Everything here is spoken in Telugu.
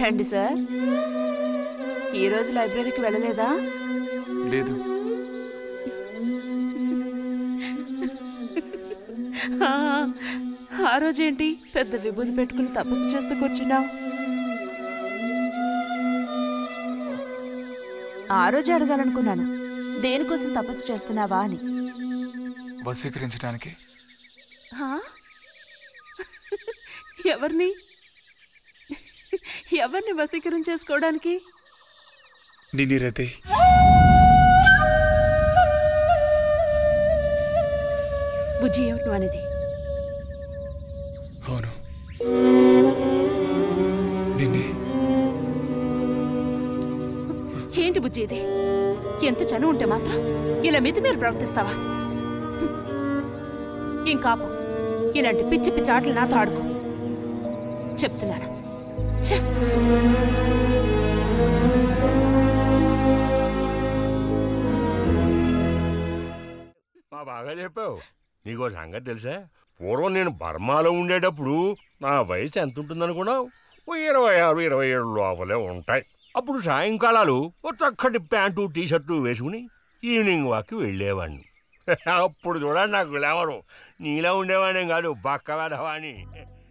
రండి సార్ ఈరోజు లైబ్రరీకి వెళ్ళలేదా లేదు ఆ, ఆ రోజేంటి పెద్ద విభూతి పెట్టుకుని తపస్సు చేస్తూ కూర్చున్నావు ఆ రోజు అడగాలనుకున్నాను దేనికోసం తపస్సు చేస్తున్నావా అని వశీకరించడానికి హా? ఎవరిని ఎవరిని వశీకరణ చేసుకోవడానికి నిన్ని రతే బుజ్జి ఏమిటి నువ్వు అనేది అవును నిన్నే ఏంటి బుజ్జి ఇది ఎంత చనువు ఉంటే మాత్రం ఇలా మితి మీరు ప్రవర్తిస్తావా ఇంకాపు ఇలాంటి పిచ్చి పిచ్చి ఆటలు నాతో ఆడుకో చెప్తున్నాను ఛ! మా బాగా చెప్పావు నీకో సంగతి తెలుసా పూర్వం నేను బర్మాలో ఉండేటప్పుడు నా వయసు ఎంత ఉంటుందనుకున్నావు ఓ ఇరవై ఆరు ఇరవై ఏడు లోపలే ఉంటాయి అప్పుడు సాయంకాలాలు ఓ చక్కటి ప్యాంటు టీ షర్టు వేసుకుని ఈవినింగ్ వాక్కి వెళ్ళేవాడిని అప్పుడు చూడండి నాకు గ్లామరు నీలా ఉండేవాడిని కాదు బక్క వెధవా అని